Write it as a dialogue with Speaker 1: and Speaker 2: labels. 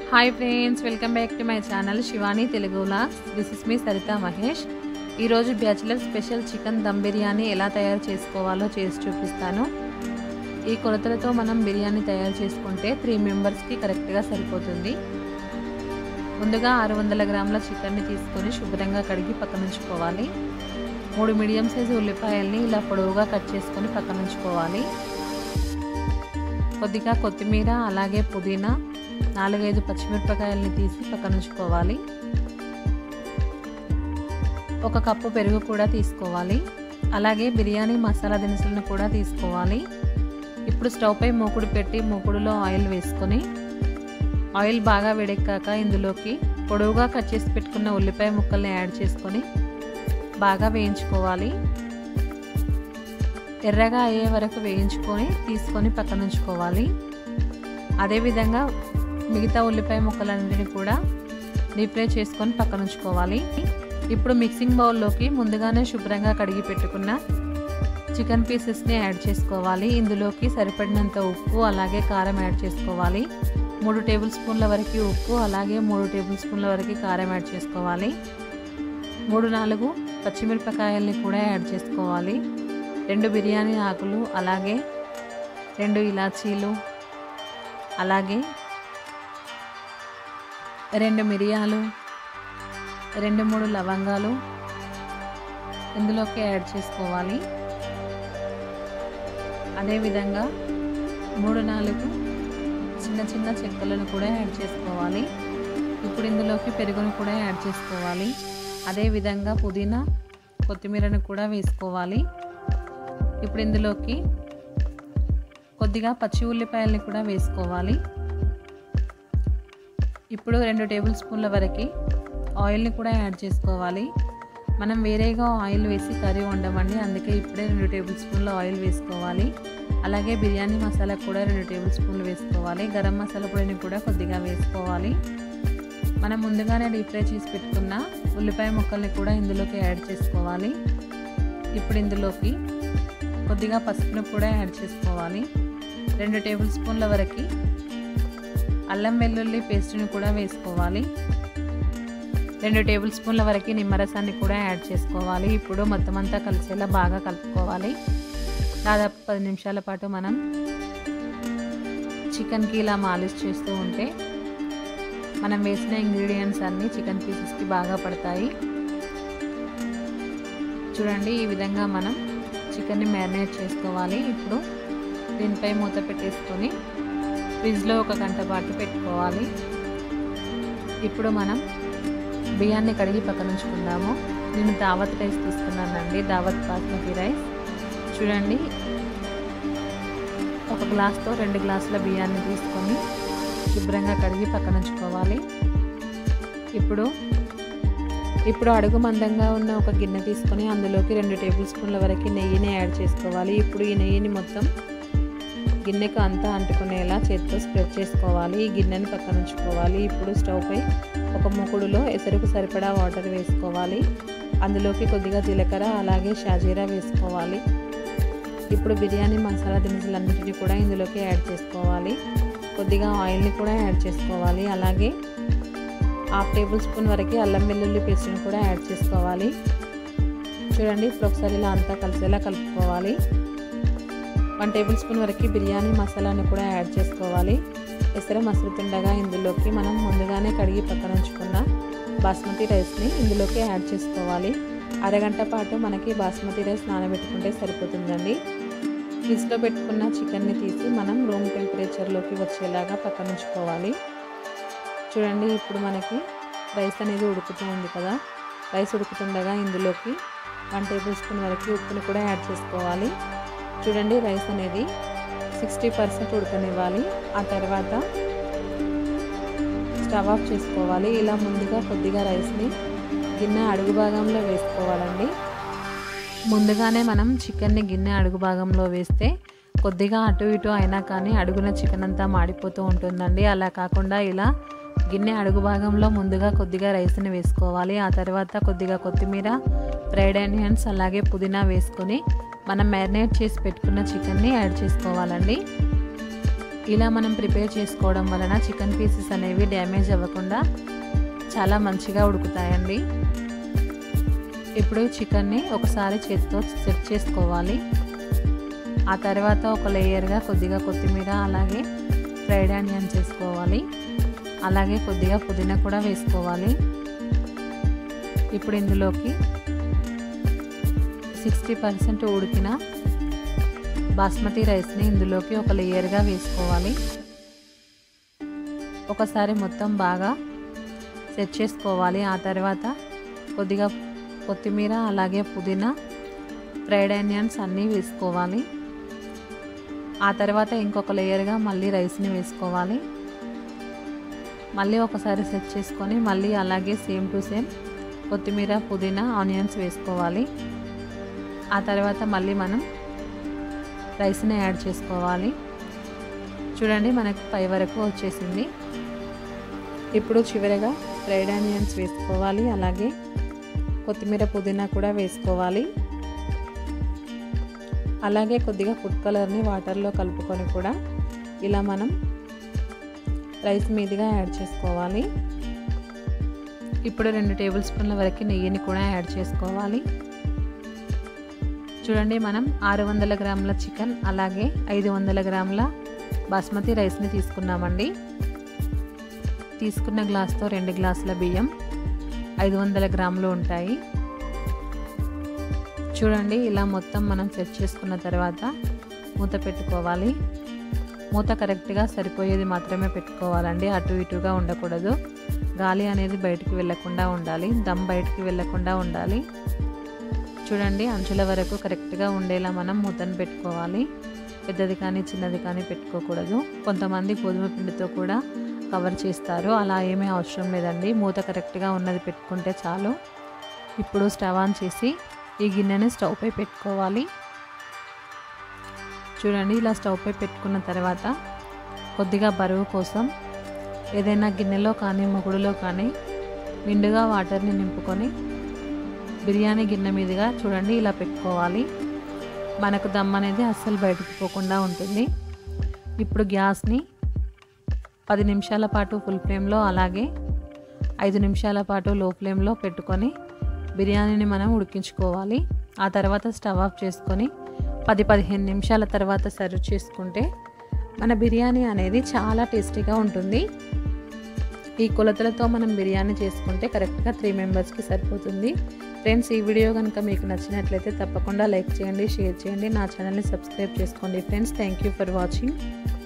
Speaker 1: hi friends welcome back to my channel Shivani Telugu vlogs this is me Saritha Mahesh ఈరోజు bachelor special chicken dum biryani ఎలా తయారు చేసుకోవాలో చేసి చూపిస్తాను ఈ కొలతలతో మనం బిర్యానీ తయారు చేసుకుంటే త్రీ మెంబర్స్కి కరెక్ట్గా సరిపోతుంది ముందుగా ఆరు వందల గ్రాముల చికెన్ని తీసుకొని శుభ్రంగా కడిగి పక్కనుంచుకోవాలి మూడు మీడియం సైజు ఉల్లిపాయల్ని ఇలా పొడవుగా కట్ చేసుకొని పక్కనుంచుకోవాలి కొద్దిగా కొత్తిమీర అలాగే పుదీనా నాలుగైదు పచ్చిమిరపకాయలని తీసి పక్కనుంచుకోవాలి ఒక కప్పు పెరుగు కూడా తీసుకోవాలి అలాగే బిర్యానీ మసాలా దినుసులను కూడా తీసుకోవాలి ఇప్పుడు స్టవ్ పై మూకుడు పెట్టి మూకుడులో ఆయిల్ వేసుకొని ఆయిల్ బాగా వేడెక్కాక ఇందులోకి పొడవుగా కట్ చేసి పెట్టుకున్న ఉల్లిపాయ ముక్కల్ని యాడ్ చేసుకొని బాగా వేయించుకోవాలి ఎర్రగా అయ్యే వరకు వేయించుకొని తీసుకొని పక్కన ఉంచుకోవాలి అదేవిధంగా మిగతా ఉల్లిపాయ ముక్కలన్నింటిని కూడా డీప్ ఫ్రై చేసుకొని పక్కన ఉంచుకోవాలి ఇప్పుడు మిక్సింగ్ బౌల్లోకి ముందుగానే శుభ్రంగా కడిగి పెట్టుకున్న చికెన్ పీసెస్ని యాడ్ చేసుకోవాలి ఇందులోకి సరిపడినంత ఉప్పు అలాగే కారం యాడ్ చేసుకోవాలి మూడు టేబుల్ స్పూన్ల వరకు ఉప్పు అలాగే మూడు టేబుల్ స్పూన్ల వరకు కారం యాడ్ చేసుకోవాలి మూడు నాలుగు పచ్చిమిరపకాయల్ని కూడా యాడ్ చేసుకోవాలి రెండు బిర్యానీ ఆకులు అలాగే రెండు ఇలాచీలు అలాగే రెండు మిరియాలు రెండు మూడు లవంగాలు ఇందులోకి యాడ్ చేసుకోవాలి అదేవిధంగా మూడు నాలుగు చిన్న చిన్న చెక్కలను కూడా యాడ్ చేసుకోవాలి ఇప్పుడు ఇందులోకి పెరుగును కూడా యాడ్ చేసుకోవాలి అదేవిధంగా పుదీనా కొత్తిమీరను కూడా వేసుకోవాలి ఇప్పుడు ఇందులోకి కొద్దిగా పచ్చి ఉల్లిపాయల్ని కూడా వేసుకోవాలి ఇప్పుడు రెండు టేబుల్ స్పూన్ల వరకు ఆయిల్ని కూడా యాడ్ చేసుకోవాలి మనం వేరేగా ఆయిల్ వేసి కర్రీ వండమండి అందుకే ఇప్పుడే రెండు టేబుల్ స్పూన్ల ఆయిల్ వేసుకోవాలి అలాగే బిర్యానీ మసాలా కూడా రెండు టేబుల్ స్పూన్లు వేసుకోవాలి గరం మసాలా పొడిని కూడా కొద్దిగా వేసుకోవాలి మనం ముందుగానే డీప్ ఫ్రై చేసి పెట్టుకున్న ఉల్లిపాయ ముక్కల్ని కూడా ఇందులోకి యాడ్ చేసుకోవాలి ఇప్పుడు ఇందులోకి కొద్దిగా పసుపును కూడా యాడ్ చేసుకోవాలి రెండు టేబుల్ స్పూన్ల వరకు అల్లం వెల్లుల్లి పేస్ట్ని కూడా వేసుకోవాలి రెండు టేబుల్ స్పూన్ల వరకు నిమ్మరసాన్ని కూడా యాడ్ చేసుకోవాలి ఇప్పుడు మొత్తం అంతా కలిసేలా బాగా కలుపుకోవాలి దాదాపు పది నిమిషాల పాటు మనం చికెన్కి ఇలా మాలిష్ చేస్తూ ఉంటే మనం వేసిన ఇంగ్రీడియంట్స్ అన్నీ చికెన్ పీసెస్కి బాగా పడతాయి చూడండి ఈ విధంగా మనం చికెన్ని మ్యారినేట్ చేసుకోవాలి ఇప్పుడు దీనిపై మూత పెట్టేసుకొని ఫ్రిడ్జ్లో ఒక గంట పాటు పెట్టుకోవాలి ఇప్పుడు మనం బియ్యాన్ని కడిగి పక్కన ఉంచుకుందాము నేను దావత్ రైస్ తీసుకున్నానండి దావత్ బాస్మతి రైస్ చూడండి ఒక గ్లాస్తో రెండు గ్లాసుల బియ్యాన్ని తీసుకొని శుభ్రంగా కడిగి పక్కన ఉంచుకోవాలి ఇప్పుడు ఇప్పుడు అడుగు మందంగా ఉన్న ఒక గిన్నె తీసుకొని అందులోకి రెండు టేబుల్ స్పూన్ల వరకు నెయ్యిని యాడ్ చేసుకోవాలి ఇప్పుడు ఈ నెయ్యిని మొత్తం గిన్నెకు అంతా అంటుకునేలా చేతితో స్ప్రెడ్ చేసుకోవాలి ఈ గిన్నెని పక్కన ఉంచుకోవాలి ఇప్పుడు స్టవ్ పై ఒక మూకుడులో ఎసరుకు సరిపడా వాటర్ వేసుకోవాలి అందులోకి కొద్దిగా జీలకర్ర అలాగే షాజీరా వేసుకోవాలి ఇప్పుడు బిర్యానీ మసాలా దినుసులన్నింటినీ కూడా ఇందులోకి యాడ్ చేసుకోవాలి కొద్దిగా ఆయిల్ని కూడా యాడ్ చేసుకోవాలి అలాగే హాఫ్ టేబుల్ స్పూన్ వరకు అల్లం వెల్లుల్లి పేస్ట్ని కూడా యాడ్ చేసుకోవాలి చూడండి ఇప్పుడు ఒకసారి ఇలా అంతా కలిసేలా కలుపుకోవాలి వన్ టేబుల్ స్పూన్ వరకు బిర్యానీ మసాలాను కూడా యాడ్ చేసుకోవాలి ఎసర మసులుతుండగా ఇందులోకి మనం ముందుగానే కడిగి పక్కన ఉంచుకున్న బాస్మతి రైస్ని ఇందులోకి యాడ్ చేసుకోవాలి అరగంట పాటు మనకి బాస్మతి రైస్ నానబెట్టుకుంటే సరిపోతుందండి ఫ్రిడ్జ్లో పెట్టుకున్న చికెన్ని తీసి మనం రూమ్ టెంపరేచర్లోకి వచ్చేలాగా పక్కన ఉంచుకోవాలి చూడండి ఇప్పుడు మనకి రైస్ అనేది ఉడుకుతూ ఉంది కదా రైస్ ఉడుకుతుండగా ఇందులోకి వన్ టేబుల్ స్పూన్ వరకు ఉప్పుని కూడా యాడ్ చేసుకోవాలి చూడండి రైస్ అనేది సిక్స్టీ పర్సెంట్ ఉడకనివ్వాలి ఆ తర్వాత స్టవ్ ఆఫ్ చేసుకోవాలి ఇలా ముందుగా కొద్దిగా రైస్ని గిన్నె అడుగు భాగంలో వేసుకోవాలండి ముందుగానే మనం చికెన్ని గిన్నె అడుగు భాగంలో వేస్తే కొద్దిగా అటు ఇటు అయినా కానీ అడుగున చికెన్ అంతా మాడిపోతూ ఉంటుందండి అలా కాకుండా ఇలా గిన్నె అడుగు భాగంలో ముందుగా కొద్దిగా రైస్ని వేసుకోవాలి ఆ తర్వాత కొద్దిగా కొత్తిమీర ఫ్రైడ్ ఆనియన్స్ అలాగే పుదీనా వేసుకొని మనం మ్యారినేట్ చేసి పెట్టుకున్న చికెన్ని యాడ్ చేసుకోవాలండి ఇలా మనం ప్రిపేర్ చేసుకోవడం వలన చికెన్ పీసెస్ అనేవి డ్యామేజ్ అవ్వకుండా చాలా మంచిగా ఉడుకుతాయండి ఇప్పుడు చికెన్ని ఒకసారి చేతితో సెట్ చేసుకోవాలి ఆ తర్వాత ఒక లేయర్గా కొద్దిగా కొత్తిమీర అలాగే ఫ్రైడ్ ఆనియన్ చేసుకోవాలి అలాగే కొద్దిగా పుదీనా కూడా వేసుకోవాలి ఇప్పుడు ఇందులోకి సిక్స్టీ పర్సెంట్ ఉడికిన బాస్మతి రైస్ని ఇందులోకి ఒక లేయర్గా వేసుకోవాలి ఒకసారి మొత్తం బాగా సెట్ చేసుకోవాలి ఆ తర్వాత కొద్దిగా కొత్తిమీర అలాగే పుదీనా ఫ్రైడ్ ఆనియన్స్ అన్నీ వేసుకోవాలి ఆ తర్వాత ఇంకొక లేయర్గా మళ్ళీ రైస్ని వేసుకోవాలి మళ్ళీ ఒకసారి సెట్ చేసుకొని మళ్ళీ అలాగే సేమ్ టు సేమ్ కొత్తిమీర పుదీనా ఆనియన్స్ వేసుకోవాలి ఆ తర్వాత మళ్ళీ మనం రైస్ని యాడ్ చేసుకోవాలి చూడండి మనకు పై వరకు వచ్చేసింది ఇప్పుడు చివరగా ఫ్రైడ్ ఆనియన్స్ వేసుకోవాలి అలాగే కొత్తిమీర పుదీనా కూడా వేసుకోవాలి అలాగే కొద్దిగా ఫుడ్ కలర్ని వాటర్లో కలుపుకొని కూడా ఇలా మనం రైస్ మీదుగా యాడ్ చేసుకోవాలి ఇప్పుడు రెండు టేబుల్ స్పూన్ల వరకు నెయ్యిని కూడా యాడ్ చేసుకోవాలి చూడండి మనం ఆరు వందల గ్రాముల చికెన్ అలాగే ఐదు వందల గ్రాముల బాస్మతి రైస్ని తీసుకున్నామండి తీసుకున్న గ్లాస్తో రెండు గ్లాసుల బియ్యం ఐదు వందల గ్రాములు ఉంటాయి చూడండి ఇలా మొత్తం మనం సెట్ చేసుకున్న తర్వాత మూత పెట్టుకోవాలి మూత కరెక్ట్గా సరిపోయేది మాత్రమే పెట్టుకోవాలండి అటు ఇటుగా ఉండకూడదు గాలి అనేది బయటికి వెళ్ళకుండా ఉండాలి దమ్ బయటికి వెళ్ళకుండా ఉండాలి చూడండి అంచుల వరకు కరెక్ట్గా ఉండేలా మనం మూతను పెట్టుకోవాలి పెద్దది కానీ చిన్నది కానీ పెట్టుకోకూడదు కొంతమంది గోధుమ పిండితో కూడా కవర్ చేస్తారు అలా ఏమీ అవసరం లేదండి మూత కరెక్ట్గా ఉన్నది పెట్టుకుంటే చాలు ఇప్పుడు స్టవ్ ఆన్ చేసి ఈ గిన్నెని స్టవ్ పై పెట్టుకోవాలి చూడండి ఇలా స్టవ్ పై పెట్టుకున్న తర్వాత కొద్దిగా బరువు కోసం ఏదైనా గిన్నెలో కానీ మొగుడులో కానీ నిండుగా వాటర్ని నింపుకొని బిర్యానీ గిన్నె మీదుగా చూడండి ఇలా పెట్టుకోవాలి మనకు దమ్ అనేది అస్సలు బయటకు పోకుండా ఉంటుంది ఇప్పుడు గ్యాస్ని పది నిమిషాల పాటు ఫుల్ ఫ్లేమ్లో అలాగే ఐదు నిమిషాల పాటు లో ఫ్లేమ్లో పెట్టుకొని బిర్యానీని మనం ఉడికించుకోవాలి ఆ తర్వాత స్టవ్ ఆఫ్ చేసుకొని పది పదిహేను నిమిషాల తర్వాత సర్వ్ చేసుకుంటే మన బిర్యానీ అనేది చాలా టేస్టీగా ఉంటుంది ఈ కొలతలతో మనం బిర్యానీ చేసుకుంటే కరెక్ట్గా త్రీ మెంబర్స్కి సరిపోతుంది ఫ్రెండ్స్ ఈ వీడియో కనుక మీకు నచ్చినట్లయితే తప్పకుండా లైక్ చేయండి షేర్ చేయండి నా ఛానల్ని సబ్స్క్రైబ్ చేసుకోండి friends thank you for watching